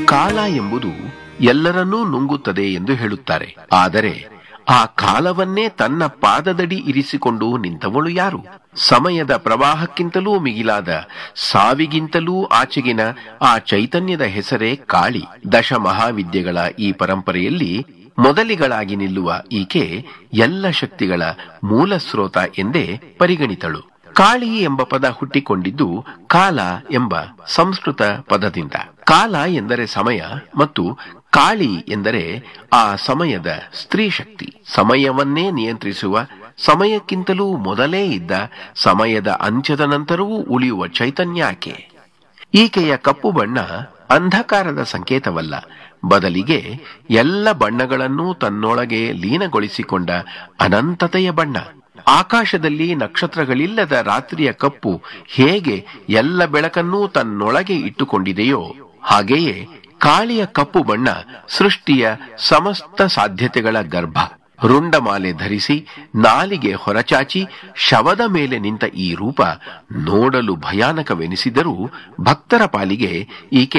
ಕಾಲ ಎಂಬುದು ಎಲ್ಲರನ್ನೂ ನುಂಗುತ್ತದೆ ಎಂದು ಹೇಳುತ್ತಾರೆ ಆದರೆ ಆ ಕಾಲವನ್ನೇ ತನ್ನ ಪಾದದಡಿ ಇರಿಸಿಕೊಂಡು ನಿಂತವಳು ಯಾರು ಸಮಯದ ಪ್ರವಾಹಕ್ಕಿಂತಲೂ ಮಿಗಿಲಾದ ಸಾವಿಗಿಂತಲೂ ಆಚೆಗಿನ ಆ ಚೈತನ್ಯದ ಹೆಸರೇ ಕಾಳಿ ದಶ ಮಹಾವಿದ್ಯೆಗಳ ಈ ಪರಂಪರೆಯಲ್ಲಿ ಮೊದಲಿಗಳಾಗಿ ನಿಲ್ಲುವ ಈಕೆ ಎಲ್ಲ ಶಕ್ತಿಗಳ ಮೂಲ ಸ್ರೋತ ಎಂದೇ ಪರಿಗಣಿತಳು ಕಾಳಿ ಎಂಬ ಪದ ಹುಟ್ಟಿಕೊಂಡಿದ್ದು ಕಾಲ ಎಂಬ ಸಂಸ್ಕೃತ ಪದದಿಂದ ಕಾಲ ಎಂದರೆ ಸಮಯ ಮತ್ತು ಕಾಳಿ ಎಂದರೆ ಆ ಸಮಯದ ಸ್ತ್ರೀ ಶಕ್ತಿ ಸಮಯವನ್ನೇ ನಿಯಂತ್ರಿಸುವ ಸಮಯಕ್ಕಿಂತಲೂ ಮೊದಲೇ ಇದ್ದ ಸಮಯದ ಅಂತ್ಯದ ನಂತರವೂ ಉಳಿಯುವ ಚೈತನ್ಯ ಆಕೆ ಈಕೆಯ ಕಪ್ಪು ಬಣ್ಣ ಅಂಧಕಾರದ ಸಂಕೇತವಲ್ಲ ಬದಲಿಗೆ ಎಲ್ಲ ಬಣ್ಣಗಳನ್ನೂ ತನ್ನೊಳಗೆ ಲೀನಗೊಳಿಸಿಕೊಂಡ ಅನಂತತೆಯ ಬಣ್ಣ ಆಕಾಶದಲ್ಲಿ ನಕ್ಷತ್ರಗಳಿಲ್ಲದ ರಾತ್ರಿಯ ಕಪ್ಪು ಹೇಗೆ ಎಲ್ಲ ಬೆಳಕನ್ನೂ ತನ್ನೊಳಗೆ ಇಟ್ಟುಕೊಂಡಿದೆಯೋ ಹಾಗೆಯೇ ಕಾಳಿಯ ಕಪ್ಪು ಬಣ್ಣ ಸೃಷ್ಟಿಯ ಸಮಸ್ತ ಸಾಧ್ಯತೆಗಳ ಗರ್ಭ ರುಂಡಮಾಲೆ ಧರಿಸಿ ನಾಲಿಗೆ ಹೊರಚಾಚಿ ಶವದ ಮೇಲೆ ನಿಂತ ಈ ರೂಪ ನೋಡಲು ಭಯಾನಕವೆನಿಸಿದರೂ ಭಕ್ತರ ಪಾಲಿಗೆ ಈಕೆ